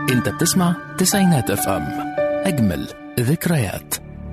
انت بتسمع تسعينات اف ام اجمل ذكريات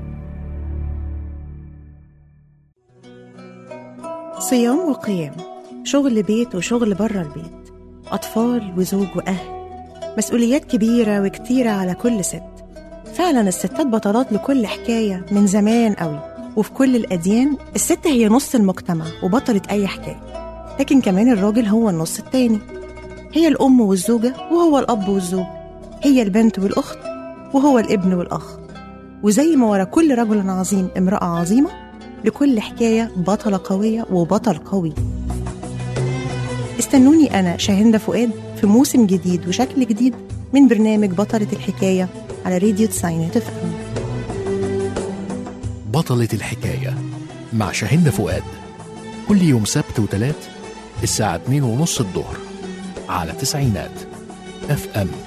صيام وقيام شغل بيت وشغل بره البيت أطفال وزوج وأهل مسؤوليات كبيرة وكتيرة على كل ست فعلا الستات بطلات لكل حكاية من زمان قوي وفي كل الأديان الست هي نص المجتمع وبطلة أي حكاية لكن كمان الراجل هو النص التاني هي الأم والزوجة وهو الأب والزوج هي البنت والأخت وهو الابن والأخ وزي ما ورا كل رجل عظيم امرأة عظيمة لكل حكاية بطلة قوية وبطل قوي استنوني أنا شاهندة فؤاد في موسم جديد وشكل جديد من برنامج بطلة الحكاية على راديو تسعينات اف ام بطلة الحكاية مع شاهين فؤاد كل يوم سبت وتلات الساعة 2 ونص الظهر على تسعينات اف ام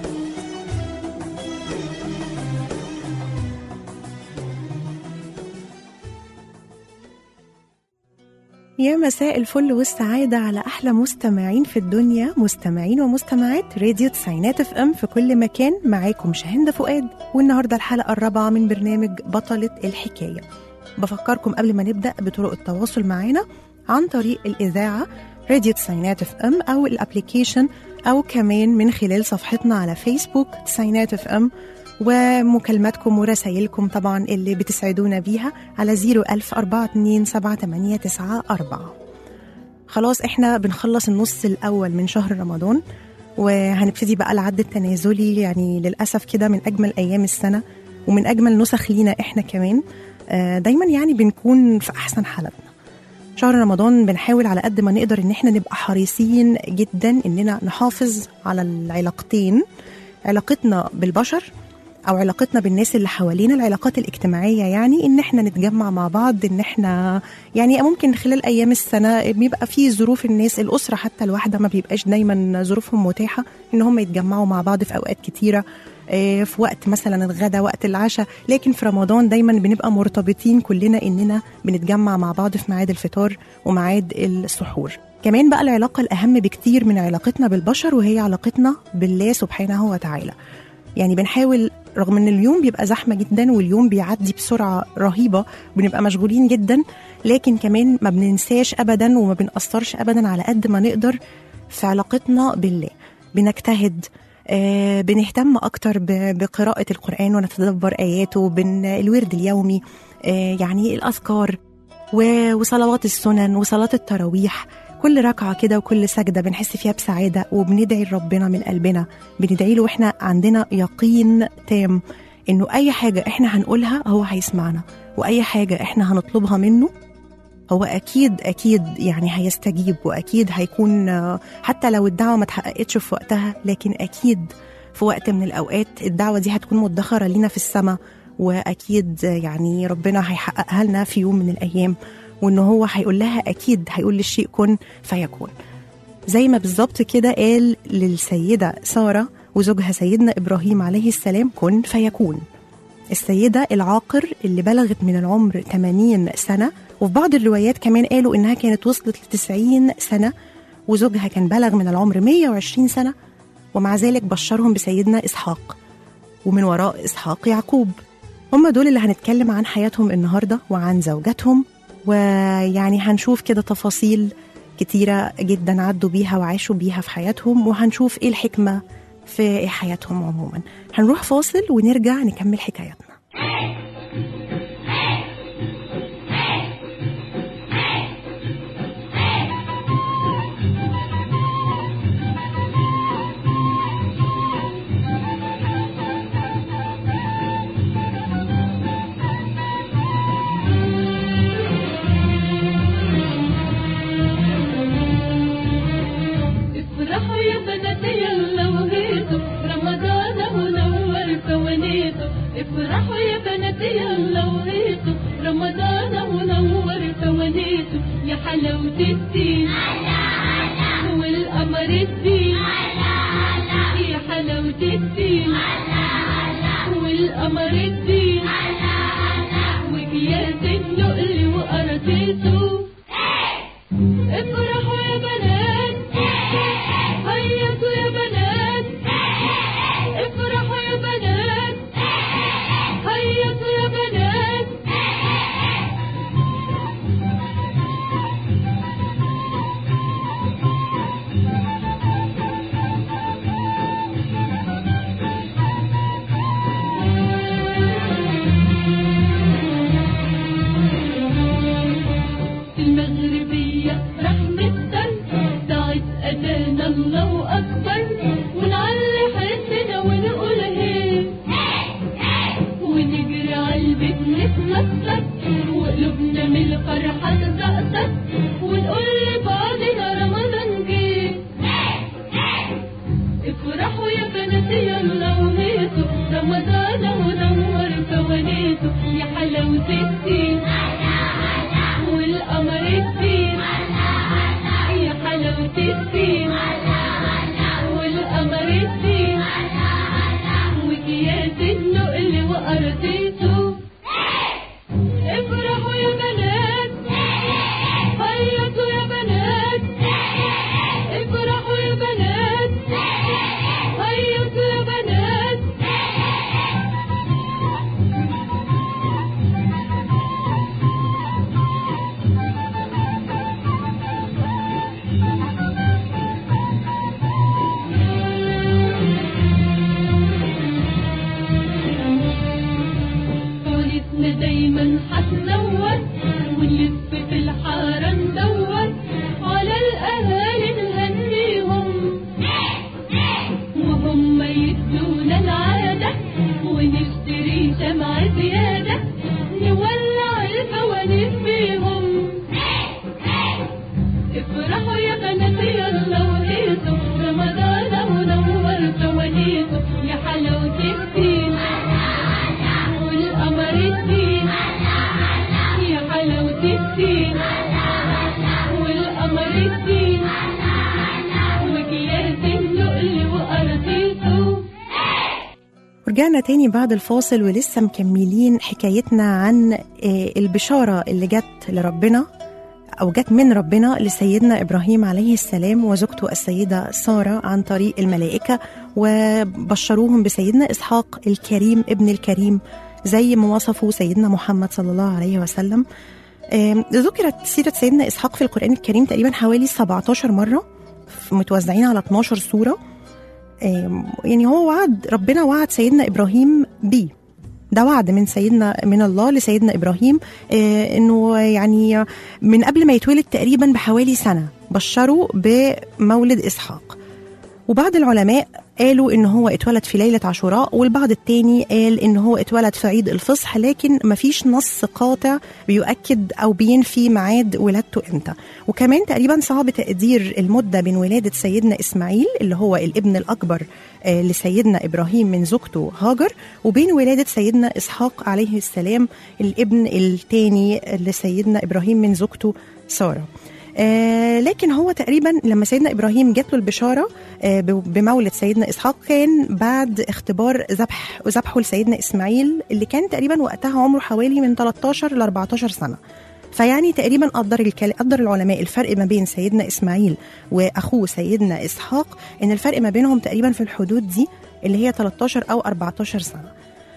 يا مساء الفل والسعادة على أحلى مستمعين في الدنيا مستمعين ومستمعات راديو تسعينات اف ام في كل مكان معاكم شاهندة فؤاد والنهاردة الحلقة الرابعة من برنامج بطلة الحكاية بفكركم قبل ما نبدأ بطرق التواصل معنا عن طريق الإذاعة راديو تسعينات اف ام أو الابليكيشن أو كمان من خلال صفحتنا على فيسبوك تسعينات اف ام ومكالماتكم ورسايلكم طبعا اللي بتسعدونا بيها على 010427894 خلاص احنا بنخلص النص الأول من شهر رمضان وهنبتدي بقى العد التنازلي يعني للأسف كده من أجمل أيام السنة ومن أجمل نسخ لينا احنا كمان آه، دايما يعني بنكون في أحسن حالتنا شهر رمضان بنحاول على قد ما نقدر ان احنا نبقى حريصين جدا اننا نحافظ على العلاقتين علاقتنا بالبشر او علاقتنا بالناس اللي حوالينا العلاقات الاجتماعيه يعني ان احنا نتجمع مع بعض ان احنا يعني ممكن خلال ايام السنه بيبقى في ظروف الناس الاسره حتى الواحده ما بيبقاش دايما ظروفهم متاحه ان هم يتجمعوا مع بعض في اوقات كتيره آه، في وقت مثلا الغداء وقت العشاء لكن في رمضان دايما بنبقى مرتبطين كلنا اننا بنتجمع مع بعض في ميعاد الفطار وميعاد السحور كمان بقى العلاقه الاهم بكتير من علاقتنا بالبشر وهي علاقتنا بالله سبحانه وتعالى يعني بنحاول رغم ان اليوم بيبقى زحمه جدا واليوم بيعدي بسرعه رهيبه بنبقى مشغولين جدا لكن كمان ما بننساش ابدا وما بنقصرش ابدا على قد ما نقدر في علاقتنا بالله بنجتهد آه بنهتم اكتر ب- بقراءه القران ونتدبر اياته بن الورد اليومي آه يعني الاذكار و- وصلوات السنن وصلاه التراويح كل ركعه كده وكل سجده بنحس فيها بسعاده وبندعي لربنا من قلبنا بندعي له واحنا عندنا يقين تام انه اي حاجه احنا هنقولها هو هيسمعنا واي حاجه احنا هنطلبها منه هو اكيد اكيد يعني هيستجيب واكيد هيكون آه، حتى لو الدعوه ما اتحققتش في وقتها لكن اكيد في وقت من الاوقات الدعوه دي هتكون مدخره لينا في السماء واكيد آه، يعني ربنا هيحققها لنا في يوم من الايام وان هو هيقول لها اكيد هيقول للشيء كن فيكون زي ما بالظبط كده قال للسيده ساره وزوجها سيدنا ابراهيم عليه السلام كن فيكون السيدة العاقر اللي بلغت من العمر 80 سنة وفي بعض الروايات كمان قالوا إنها كانت وصلت ل 90 سنة وزوجها كان بلغ من العمر 120 سنة ومع ذلك بشرهم بسيدنا إسحاق ومن وراء إسحاق يعقوب هم دول اللي هنتكلم عن حياتهم النهاردة وعن زوجاتهم ويعني هنشوف كده تفاصيل كتيرة جدا عدوا بيها وعاشوا بيها في حياتهم وهنشوف إيه الحكمة في حياتهم عموما هنروح فاصل ونرجع نكمل حكاياتنا افرحوا يا بنات يلا وهيصوا رمضان منور فوانيته افرحوا يا بنات يلا وهيصوا رمضان منور فوانيته يا حلاوة الدين والقمر الدين يا حلاوة الدين والقمر الدين وكياس النقل وقراطيسه افرحوا يا بنات هيصوا يا بنات الله أكبر ونعلي حسنا ونقول هي ونجري عالبيت نتنطط وقلوبنا من الفرحة تزقطط ونقول لبعضنا رمضان جه افرحوا يا بنات يلا وهيصوا رمضان ونور فوانيسه يا حلاوة الدين والقمر الدين يا حلاوة الدين والقمر الدين وكياس النقل وأرضيته افرحوا يا بنات هيصوا يا بنات افرحوا يا بنات هيصوا يا بنات طريقنا دايما هتنور ونلف في الحارة ندور على الأهالي نهنيهم وهم يدونا العادة ونشتري شمعة زيادة نولع الفوانيس بيهم افرحوا يا بنات يلا وهيصوا رمضان منور فوانيسه يا حلاوة الدين والقمر الدين يا حلاوة الدين والقمر الدين وكياس النقل وأرضيته ورجعنا تاني بعد الفاصل ولسه مكملين حكايتنا عن آه، البشارة اللي جت لربنا أو جت من ربنا لسيدنا إبراهيم عليه السلام وزوجته السيدة سارة عن طريق الملائكة وبشروهم بسيدنا إسحاق الكريم ابن الكريم زي ما وصفه سيدنا محمد صلى الله عليه وسلم آم، ذكرت سيرة سيدنا إسحاق في القرآن الكريم تقريبا حوالي 17 مرة متوزعين على 12 سورة آم، يعني هو وعد ربنا وعد سيدنا ابراهيم بيه ده وعد من سيدنا من الله لسيدنا ابراهيم آه، انه يعني من قبل ما يتولد تقريبا بحوالي سنه بشروا بمولد اسحاق وبعض العلماء قالوا ان هو اتولد في ليله عاشوراء والبعض التاني قال ان هو اتولد في عيد الفصح لكن مفيش نص قاطع بيؤكد او بينفي ميعاد ولادته امتى وكمان تقريبا صعب تقدير المده بين ولاده سيدنا اسماعيل اللي هو الابن الاكبر آه، لسيدنا ابراهيم من زوجته هاجر وبين ولاده سيدنا اسحاق عليه السلام الابن الثاني لسيدنا ابراهيم من زوجته ساره آه لكن هو تقريبا لما سيدنا ابراهيم جات له البشاره آه ب- بمولد سيدنا اسحاق كان بعد اختبار ذبح ذبحه لسيدنا اسماعيل اللي كان تقريبا وقتها عمره حوالي من 13 ل 14 سنه فيعني تقريبا قدر الكل... قدر العلماء الفرق ما بين سيدنا اسماعيل واخوه سيدنا اسحاق ان الفرق ما بينهم تقريبا في الحدود دي اللي هي 13 او 14 سنه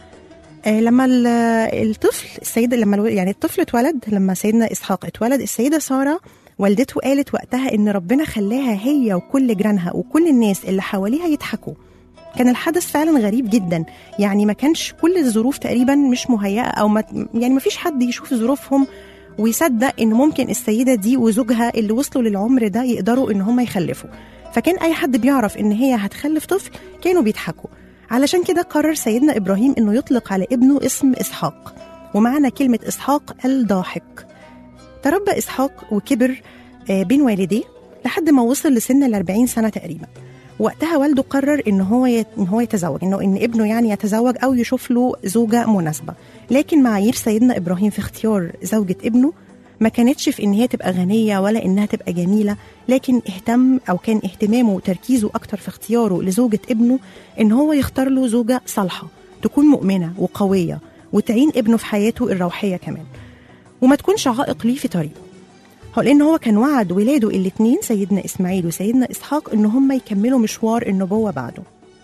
آه، لما ال- الطفل السيدة لما الو- يعني الطفل اتولد لما سيدنا اسحاق اتولد السيده ساره والدته قالت وقتها ان ربنا خلاها هي وكل جيرانها وكل الناس اللي حواليها يضحكوا كان الحدث فعلا غريب جدا يعني ما كانش كل الظروف تقريبا مش مهيئه او ما يعني ما فيش حد يشوف ظروفهم ويصدق ان ممكن السيده دي وزوجها اللي وصلوا للعمر ده يقدروا ان هم يخلفوا فكان اي حد بيعرف ان هي هتخلف طفل كانوا بيضحكوا علشان كده قرر سيدنا ابراهيم انه يطلق على ابنه اسم اسحاق ومعنى كلمه اسحاق الضاحك تربى اسحاق وكبر آه، بين والديه لحد ما وصل لسن ال 40 سنه تقريبا وقتها والده قرر ان هو يت... ان هو يتزوج انه ان ابنه يعني يتزوج او يشوف له زوجه مناسبه لكن معايير سيدنا ابراهيم في اختيار زوجه ابنه ما كانتش في ان هي تبقى غنيه ولا انها تبقى جميله لكن اهتم او كان اهتمامه وتركيزه اكتر في اختياره لزوجه ابنه ان هو يختار له زوجه صالحه تكون مؤمنه وقويه وتعين ابنه في حياته الروحيه كمان وما تكونش عائق ليه في طريقه هو لان هو كان وعد ولاده الاثنين سيدنا اسماعيل وسيدنا اسحاق ان هم يكملوا مشوار النبوه بعده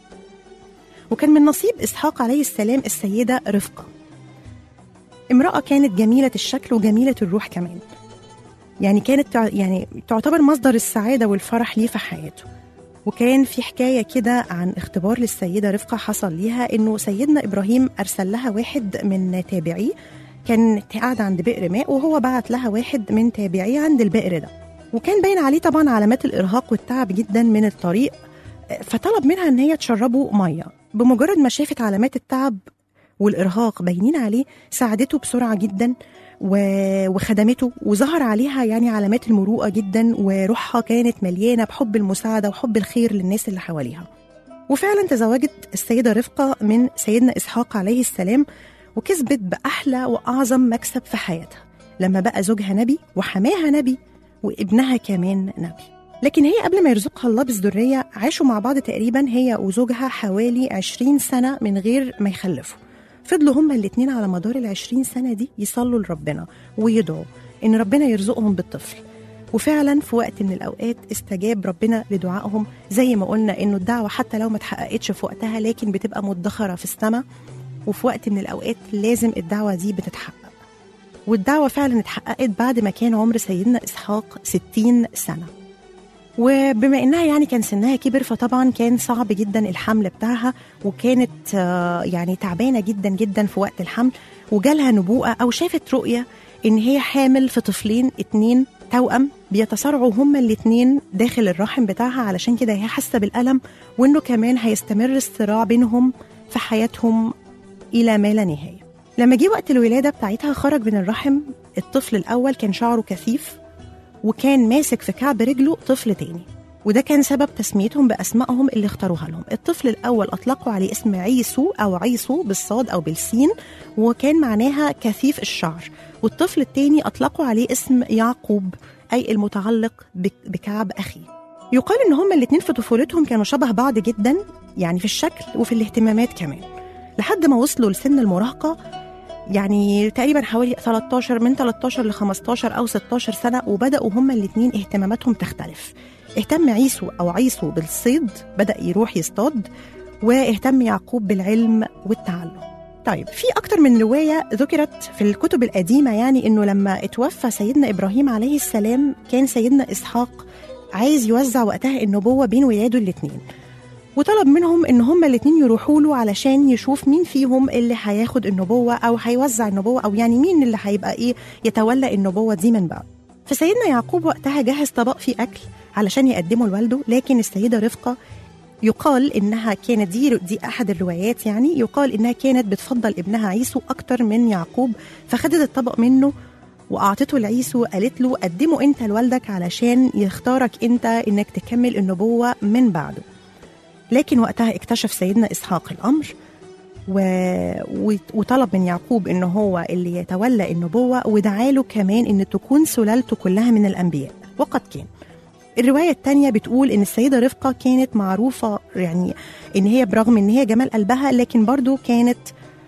وكان من نصيب اسحاق عليه السلام السيده رفقه امراه كانت جميله الشكل وجميله الروح كمان يعني كانت تع- يعني تعتبر مصدر السعاده والفرح ليه في حياته وكان في حكايه كده عن اختبار للسيده رفقه حصل ليها انه سيدنا ابراهيم ارسل لها واحد من تابعيه كان قاعده عند بئر ماء وهو بعت لها واحد من تابعيه عند البئر ده وكان باين عليه طبعا علامات الإرهاق والتعب جدا من الطريق فطلب منها إن هي تشربه مية بمجرد ما شافت علامات التعب والإرهاق باينين عليه ساعدته بسرعة جدا و- وخدمته وظهر عليها يعني علامات المروءة جدا وروحها كانت مليانة بحب المساعدة وحب الخير للناس اللي حواليها وفعلا تزوجت السيدة رفقة من سيدنا إسحاق عليه السلام وكسبت بأحلى وأعظم مكسب في حياتها لما بقى زوجها نبي وحماها نبي وابنها كمان نبي لكن هي قبل ما يرزقها الله بالذرية عاشوا مع بعض تقريبا هي وزوجها حوالي 20 سنة من غير ما يخلفوا فضلوا هما الاتنين على مدار العشرين سنة دي يصلوا لربنا ويدعوا إن ربنا يرزقهم بالطفل وفعلا في وقت من الأوقات استجاب ربنا لدعائهم زي ما قلنا إنه الدعوة حتى لو ما اتحققتش في وقتها لكن بتبقى مدخرة في السماء وفي وقت من الأوقات لازم الدعوة دي بتتحقق والدعوة فعلا اتحققت بعد ما كان عمر سيدنا إسحاق 60 سنة وبما انها يعني كان سنها كبر فطبعا كان صعب جدا الحمل بتاعها وكانت آه، يعني تعبانه جدا جدا في وقت الحمل وجالها نبوءه او شافت رؤيه ان هي حامل في طفلين اتنين توأم بيتصارعوا هما الاتنين داخل الرحم بتاعها علشان كده هي حاسه بالالم وانه كمان هيستمر الصراع بينهم في حياتهم الى ما لا نهايه لما جه وقت الولاده بتاعتها خرج من الرحم الطفل الاول كان شعره كثيف وكان ماسك في كعب رجله طفل تاني وده كان سبب تسميتهم بأسمائهم اللي اختاروها لهم الطفل الأول أطلقوا عليه اسم عيسو أو عيسو بالصاد أو بالسين وكان معناها كثيف الشعر والطفل التاني أطلقوا عليه اسم يعقوب أي المتعلق بك- بكعب أخيه يقال إن هما الاتنين في طفولتهم كانوا شبه بعض جدا يعني في الشكل وفي الاهتمامات كمان لحد ما وصلوا لسن المراهقة يعني تقريبا حوالي 13 من 13 ل 15 او 16 سنه وبداوا هما الاثنين اهتماماتهم تختلف اهتم عيسو او عيسو بالصيد بدا يروح يصطاد واهتم يعقوب بالعلم والتعلم طيب في اكتر من روايه ذكرت في الكتب القديمه يعني انه لما اتوفى سيدنا ابراهيم عليه السلام كان سيدنا اسحاق عايز يوزع وقتها النبوه بين ولاده الاثنين وطلب منهم ان هما الاتنين يروحوا له علشان يشوف مين فيهم اللي هياخد النبوه او هيوزع النبوه او يعني مين اللي هيبقى ايه يتولى النبوه دي من بعد فسيدنا يعقوب وقتها جهز طبق فيه اكل علشان يقدمه لوالده لكن السيده رفقه يقال انها كانت دي دي احد الروايات يعني يقال انها كانت بتفضل ابنها عيسو اكتر من يعقوب فخدت الطبق منه واعطته لعيسو قالت له قدمه انت لوالدك علشان يختارك انت انك تكمل النبوه من بعده لكن وقتها اكتشف سيدنا اسحاق الامر و... و- وطلب من يعقوب ان هو اللي يتولى النبوه ودعا له كمان ان تكون سلالته كلها من الانبياء وقد كان الرواية التانية بتقول إن السيدة رفقة كانت معروفة يعني إن هي برغم إن هي جمال قلبها لكن برضو كانت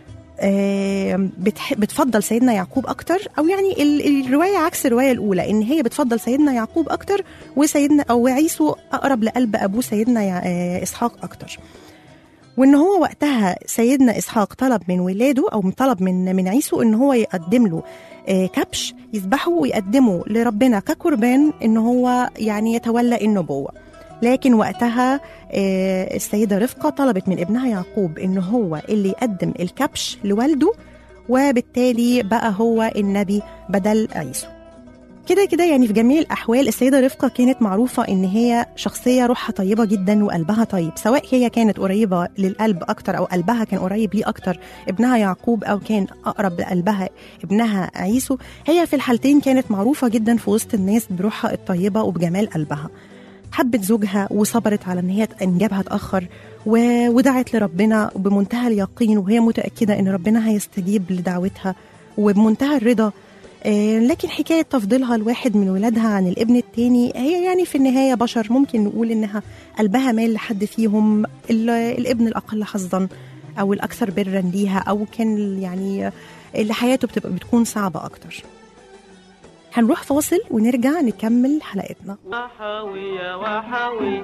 آه، بتح- بتفضل سيدنا يعقوب أكتر أو يعني ال- الرواية عكس الرواية الأولى إن هي بتفضل سيدنا يعقوب أكتر وسيدنا أو عيسو أقرب لقلب أبوه سيدنا يع- آه، إسحاق أكتر وان هو وقتها سيدنا اسحاق طلب من ولاده او طلب من من عيسو ان هو يقدم له آه، كبش يذبحه ويقدمه لربنا كقربان ان هو يعني يتولى النبوه لكن وقتها آه، السيده رفقه طلبت من ابنها يعقوب ان هو اللي يقدم الكبش لوالده وبالتالي بقى هو النبي بدل عيسو كده كده يعني في جميع الأحوال السيدة رفقة كانت معروفة إن هي شخصية روحها طيبة جدا وقلبها طيب سواء هي كانت قريبة للقلب أكتر أو قلبها كان قريب ليه أكتر ابنها يعقوب أو كان أقرب لقلبها ابنها عيسو هي في الحالتين كانت معروفة جدا في وسط الناس بروحها الطيبة وبجمال قلبها حبت زوجها وصبرت على ان هي انجابها اتاخر و- ودعت لربنا بمنتهى اليقين وهي متاكده ان ربنا هيستجيب لدعوتها وبمنتهى الرضا آه، لكن حكاية تفضيلها الواحد من ولادها عن الابن التاني هي يعني في النهاية بشر ممكن نقول إنها قلبها مال لحد فيهم ال- الابن الأقل حظا أو الأكثر برا ليها أو كان يعني اللي حياته بتبقى بتكون صعبة أكتر هنروح فاصل ونرجع نكمل حلقتنا وحوي يا وحوي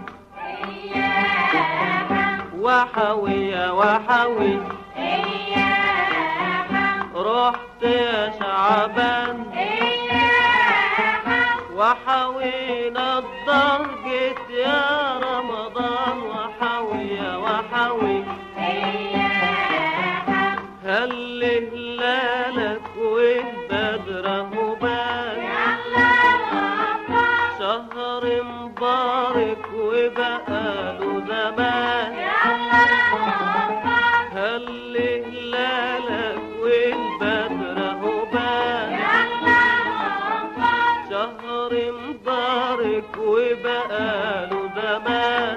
وحوي يا وحوي رحت يا شعبان وحوينا الدار جيت يا رمضان وحوي يا وحوي هل هلالك والبدر مبان شهر زمان هل هلالك والبدر هبان شهر مبارك وبقاله زمان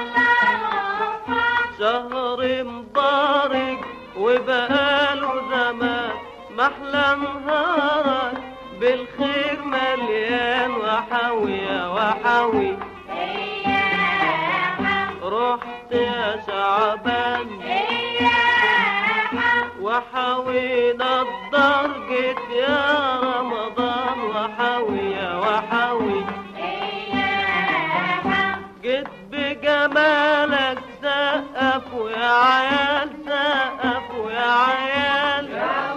شهر مبارك وبقاله زمان محلى نهارك بالخير مليان وحوي يا وحوي رحت يا شعبان وحوينا الدرجة يا رمضان وحوي يا وحوي جيت بجمالك سقفوا يا عيال سقفوا يا عيال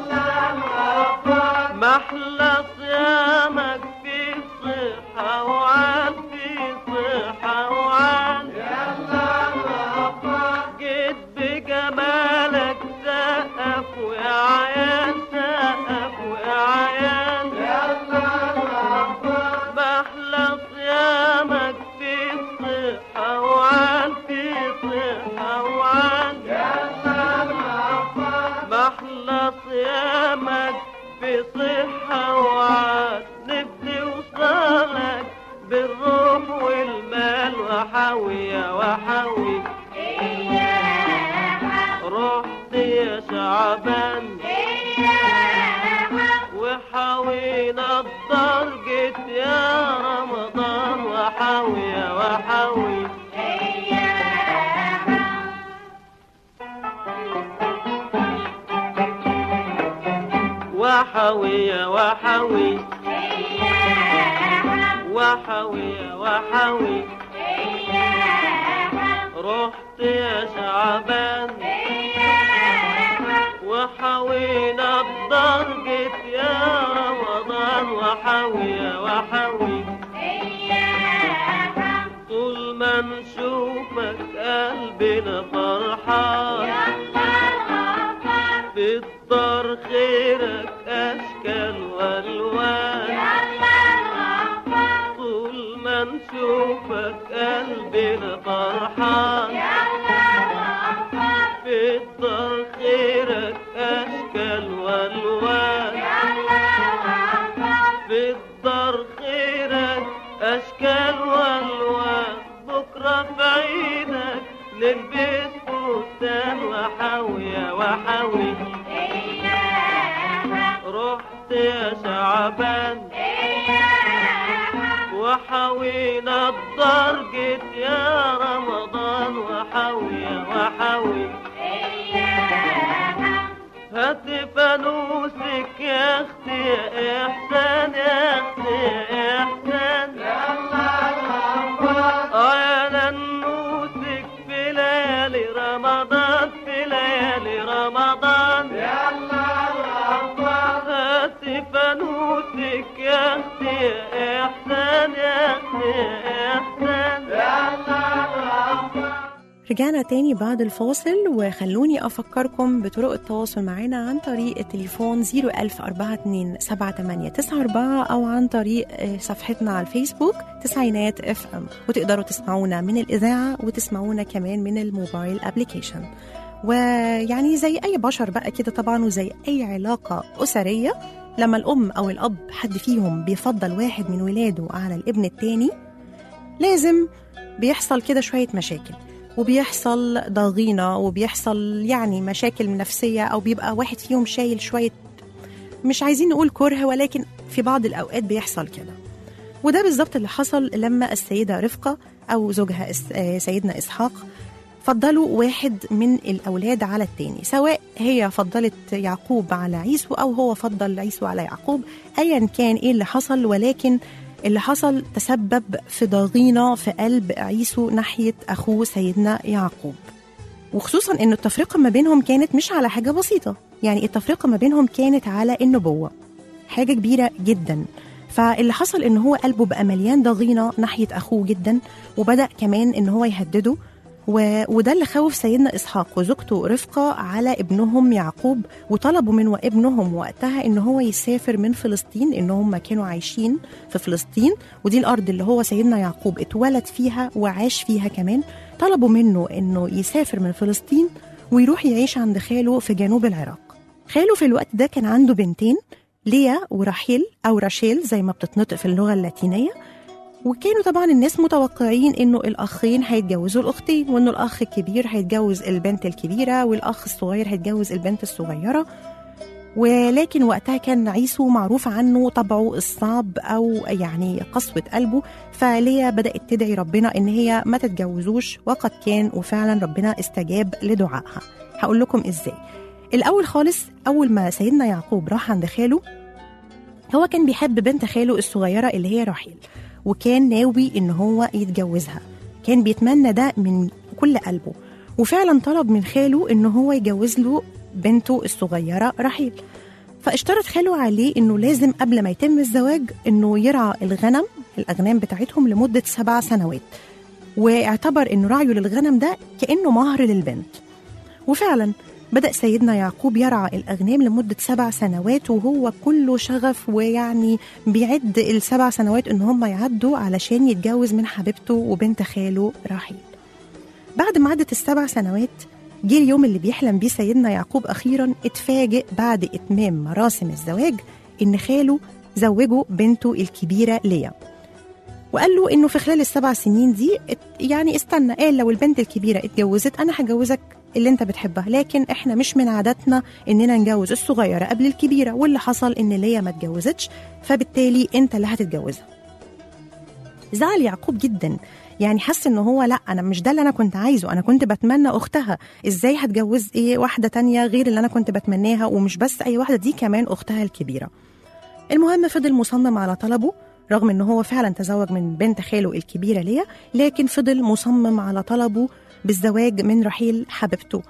محلى صيامك في صحة وعال في صحة وعال جيت بجمالك سقفوا يا عيال سقفوا يا عيال محلى صيامك في صحة وعال في صحة وعال محلى صيامك في صحة وعاد نفسي وصالك بالروح والمال وحوي يا وحوي رحت يا شعبان وحوينا الدرجة يا رمضان وحوي يا وحوي وحوي يا وحوي وحوي يا وحوي رحت يا شعبان وحوينا الدرجة يا رمضان وحوي يا وحوي طول ما نشوفك قلبنا فرحان في الدار خيرك أشكال وألوان طول ما نشوفك قلبنا فرحان في الدار خيرك أشكال وألوان في الدار خيرك أشكال وألوان بكرة في عيدك نلبس فستان وحوي يا وحوي رحت يا شعبان وحوينا الدرجة يا رمضان وحوي يا وحوي هات فانوسك يا اختي يا احسان يا اختي يا احسان اه يا ننوسك في ليالي رمضان في ليالي رمضان هات فانوسك يا اختي يا احسان يا اختي يا احسان رجعنا تاني بعد الفاصل وخلوني أفكركم بطرق التواصل معنا عن طريق التليفون 010427894 أو عن طريق آه، صفحتنا على الفيسبوك تسعينات اف ام وتقدروا تسمعونا من الإذاعة وتسمعونا كمان من الموبايل ابليكيشن ويعني زي أي بشر بقى كده طبعا وزي أي علاقة أسرية لما الأم أو الأب حد فيهم بيفضل واحد من ولاده على الابن التاني لازم بيحصل كده شوية مشاكل وبيحصل ضغينة وبيحصل يعني مشاكل نفسية أو بيبقى واحد فيهم شايل شوية مش عايزين نقول كره ولكن في بعض الأوقات بيحصل كده وده بالظبط اللي حصل لما السيدة رفقة أو زوجها إس- آه، سيدنا إسحاق فضلوا واحد من الأولاد على التاني سواء هي فضلت يعقوب على عيسو أو هو فضل عيسو على يعقوب أيا كان إيه اللي حصل ولكن اللي حصل تسبب في ضغينة في قلب عيسو ناحية أخوه سيدنا يعقوب وخصوصا أن التفرقة ما بينهم كانت مش على حاجة بسيطة يعني التفرقة ما بينهم كانت على النبوة حاجة كبيرة جدا فاللي حصل ان هو قلبه بقى مليان ضغينة ناحية اخوه جدا وبدأ كمان ان هو يهدده و... وده اللي خوف سيدنا إسحاق وزوجته رفقة على ابنهم يعقوب وطلبوا من ابنهم وقتها إن هو يسافر من فلسطين إن هم كانوا عايشين في فلسطين ودي الأرض اللي هو سيدنا يعقوب اتولد فيها وعاش فيها كمان طلبوا منه إنه يسافر من فلسطين ويروح يعيش عند خاله في جنوب العراق خاله في الوقت ده كان عنده بنتين ليا ورحيل أو راشيل زي ما بتتنطق في اللغة اللاتينية وكانوا طبعا الناس متوقعين انه الاخين هيتجوزوا الاختين وانه الاخ الكبير هيتجوز البنت الكبيره والاخ الصغير هيتجوز البنت الصغيره ولكن وقتها كان عيسو معروف عنه طبعه الصعب او يعني قسوه قلبه فليا بدات تدعي ربنا ان هي ما تتجوزوش وقد كان وفعلا ربنا استجاب لدعائها هقول لكم ازاي الاول خالص اول ما سيدنا يعقوب راح عند خاله هو كان بيحب بنت خاله الصغيره اللي هي رحيل وكان ناوي ان هو يتجوزها كان بيتمنى ده من كل قلبه وفعلا طلب من خاله ان هو يجوز له بنته الصغيره رحيل فاشترط خاله عليه انه لازم قبل ما يتم الزواج انه يرعى الغنم الاغنام بتاعتهم لمده سبع سنوات واعتبر انه رعيه للغنم ده كانه مهر للبنت وفعلا بدأ سيدنا يعقوب يرعى الأغنام لمدة سبع سنوات وهو كله شغف ويعني بيعد السبع سنوات إن هم يعدوا علشان يتجوز من حبيبته وبنت خاله راحيل بعد ما عدت السبع سنوات جه اليوم اللي بيحلم بيه سيدنا يعقوب أخيرا اتفاجئ بعد إتمام مراسم الزواج إن خاله زوجه بنته الكبيرة ليا وقال له انه في خلال السبع سنين دي ات- يعني استنى قال لو البنت الكبيره اتجوزت انا هجوزك اللي انت بتحبها لكن احنا مش من عاداتنا اننا نجوز الصغيره قبل الكبيره واللي حصل ان ليا ما اتجوزتش فبالتالي انت اللي هتتجوزها زعل يعقوب جدا يعني حس ان هو لا انا مش ده اللي انا كنت عايزه انا كنت بتمنى اختها ازاي هتجوز ايه واحده تانية غير اللي انا كنت بتمناها ومش بس اي واحده دي كمان اختها الكبيره المهم فضل مصمم على طلبه رغم ان هو فعلا تزوج من بنت خاله الكبيره ليا لكن فضل مصمم على طلبه بالزواج من رحيل حبيبته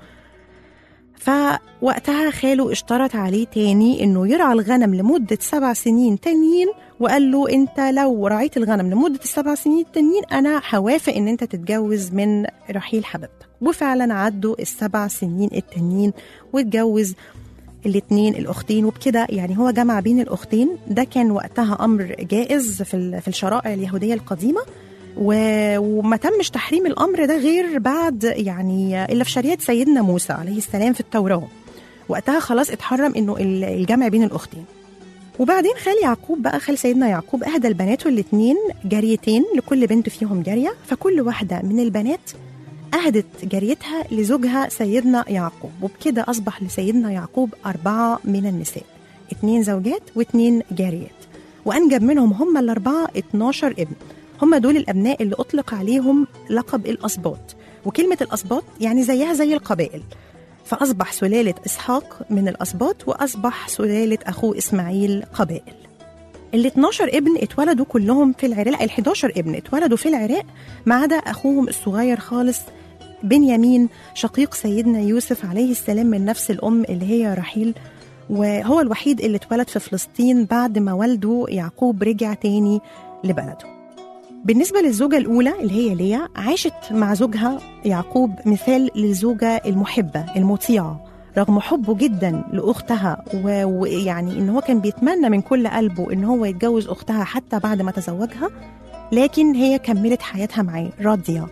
فوقتها خاله اشترط عليه تاني انه يرعى الغنم لمدة سبع سنين تانيين وقال له انت لو رعيت الغنم لمدة السبع سنين التانيين انا هوافق ان انت تتجوز من رحيل حبيبتك وفعلا عدوا السبع سنين التانيين واتجوز الاتنين الاختين وبكده يعني هو جمع بين الاختين ده كان وقتها امر جائز في ال- في الشرائع اليهوديه القديمه و- وما تمش تحريم الامر ده غير بعد يعني الا في شريعه سيدنا موسى عليه السلام في التوراه وقتها خلاص اتحرم انه ال- الجمع بين الاختين وبعدين خال يعقوب بقى خال سيدنا يعقوب اهدى لبناته الاثنين جاريتين لكل بنت فيهم جاريه فكل واحده من البنات أهدت جاريتها لزوجها سيدنا يعقوب وبكده أصبح لسيدنا يعقوب أربعة من النساء اتنين زوجات واتنين جاريات وأنجب منهم هم الأربعة 12 ابن هم دول الأبناء اللي أطلق عليهم لقب الأسباط وكلمة الأسباط يعني زيها زي القبائل فأصبح سلالة إسحاق من الأسباط وأصبح سلالة أخوه إسماعيل قبائل ال 12 ابن اتولدوا كلهم في العراق ال 11 ابن اتولدوا في العراق ما عدا اخوهم الصغير خالص بنيامين شقيق سيدنا يوسف عليه السلام من نفس الام اللي هي رحيل وهو الوحيد اللي اتولد في فلسطين بعد ما والده يعقوب رجع تاني لبلده بالنسبة للزوجة الأولى اللي هي ليا عاشت مع زوجها يعقوب مثال للزوجة المحبة المطيعة رغم حبه جدا لأختها و- ويعني إن هو كان بيتمنى من كل قلبه إن هو يتجوز أختها حتى بعد ما تزوجها لكن هي كملت حياتها معاه راضية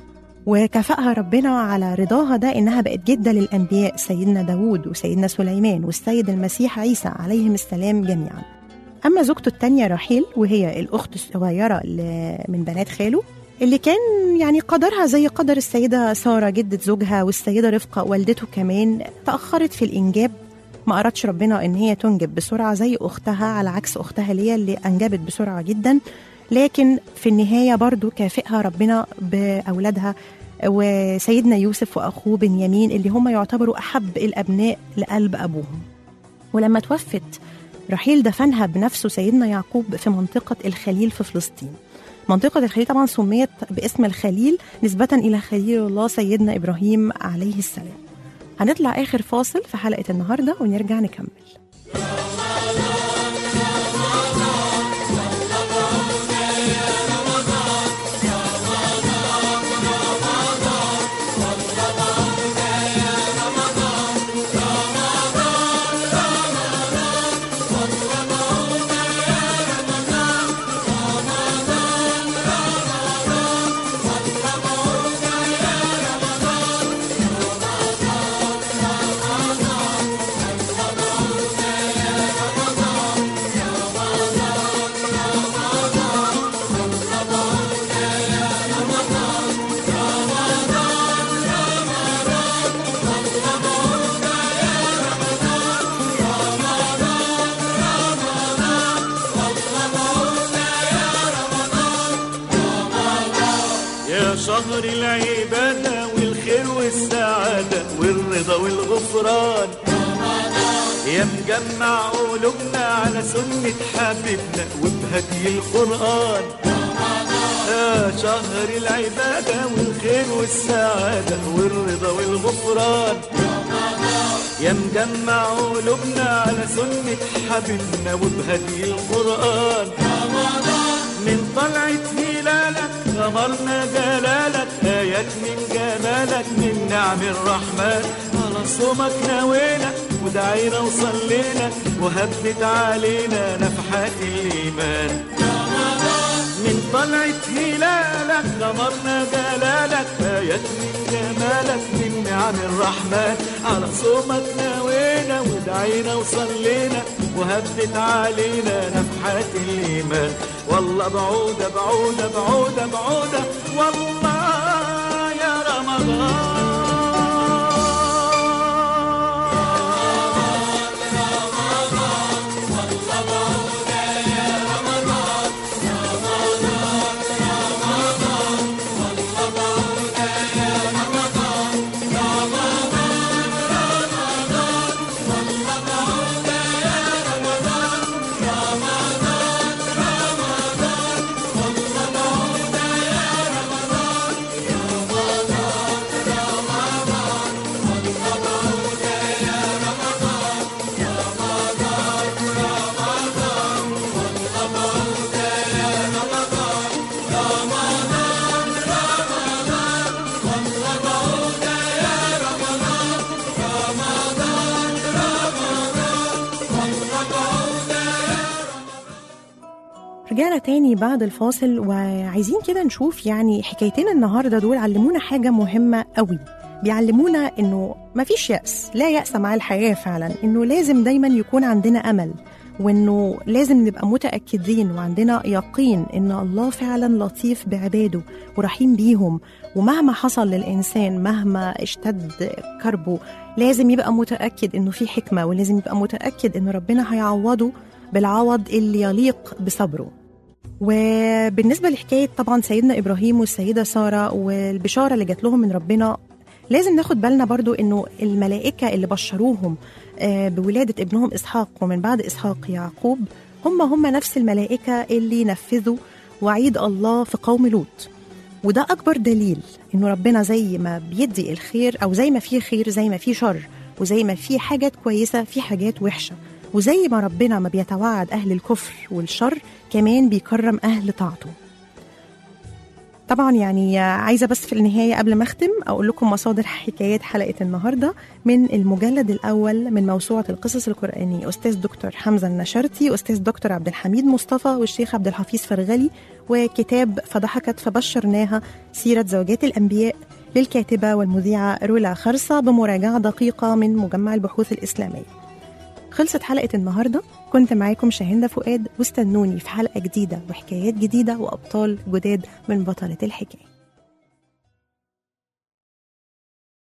وكافأها ربنا على رضاها ده إنها بقت جدة للأنبياء سيدنا داود وسيدنا سليمان والسيد المسيح عيسى عليهم السلام جميعا أما زوجته التانية رحيل وهي الأخت الصغيرة ل- من بنات خاله اللي كان يعني قدرها زي قدر السيدة سارة جدة زوجها والسيدة رفقة والدته كمان تأخرت في الإنجاب ما أردش ربنا إن هي تنجب بسرعة زي أختها على عكس أختها ليا اللي أنجبت بسرعة جدا لكن في النهاية برضو كافئها ربنا بأولادها وسيدنا يوسف وأخوه بنيامين اللي هم يعتبروا أحب الأبناء لقلب أبوهم ولما توفت رحيل دفنها بنفسه سيدنا يعقوب في منطقة الخليل في فلسطين منطقة الخليل طبعا سميت باسم الخليل نسبة إلى خليل الله سيدنا إبراهيم عليه السلام هنطلع آخر فاصل في حلقة النهاردة ونرجع نكمل شهر العبادة والخير والسعادة والرضا والغفران يا مجمع قلوبنا على سنة حبيبنا وبهدي القرآن يا شهر العبادة والخير والسعادة والرضا والغفران يا مجمع قلوبنا على سنة حبيبنا وبهدي القرآن من طلعة هلالك غمرنا جلالك آيات من جمالك من نعم الرحمن على صومك نوينا ودعينا وصلينا وهبت علينا نفحات الإيمان من طلعة هلالك غمرنا جلالك آيات من جمالك من نعم الرحمن على صومك نوينا ودعينا وصلينا وهبت علينا نفحات الإيمان والله بعودة بعودة بعودة بعودة والله يا رمضان رجعنا تاني بعد الفاصل وعايزين كده نشوف يعني حكايتين النهارده دول علمونا حاجة مهمة قوي بيعلمونا انه مفيش يأس لا يأس مع الحياة فعلا انه لازم دايما يكون عندنا امل وانه لازم نبقى متأكدين وعندنا يقين ان الله فعلا لطيف بعباده ورحيم بيهم ومهما حصل للإنسان مهما اشتد كربه لازم يبقى متأكد انه في حكمة ولازم يبقى متأكد ان ربنا هيعوضه بالعوض اللي يليق بصبره وبالنسبة لحكاية طبعا سيدنا إبراهيم والسيدة سارة والبشارة اللي جات لهم من ربنا لازم ناخد بالنا برضو إنه الملائكة اللي بشروهم آه، بولادة ابنهم إسحاق ومن بعد إسحاق يعقوب هم هم نفس الملائكة اللي نفذوا وعيد الله في قوم لوط وده أكبر دليل إنه ربنا زي ما بيدي الخير أو زي ما فيه خير زي ما فيه شر وزي ما فيه حاجات كويسة في حاجات وحشة وزي ما ربنا ما بيتوعد أهل الكفر والشر كمان بيكرم أهل طاعته طبعا يعني عايزة بس في النهاية قبل ما أختم أقول لكم مصادر حكايات حلقة النهاردة من المجلد الأول من موسوعة القصص القرآنية أستاذ دكتور حمزة النشرتي أستاذ دكتور عبد الحميد مصطفى والشيخ عبد الحفيظ فرغلي وكتاب فضحكت فبشرناها سيرة زوجات الأنبياء للكاتبة والمذيعة رولا خرصة بمراجعة دقيقة من مجمع البحوث الإسلامية خلصت حلقة النهاردة كنت معاكم شاهندة فؤاد واستنوني في حلقة جديدة وحكايات جديدة وأبطال جداد من بطلة الحكاية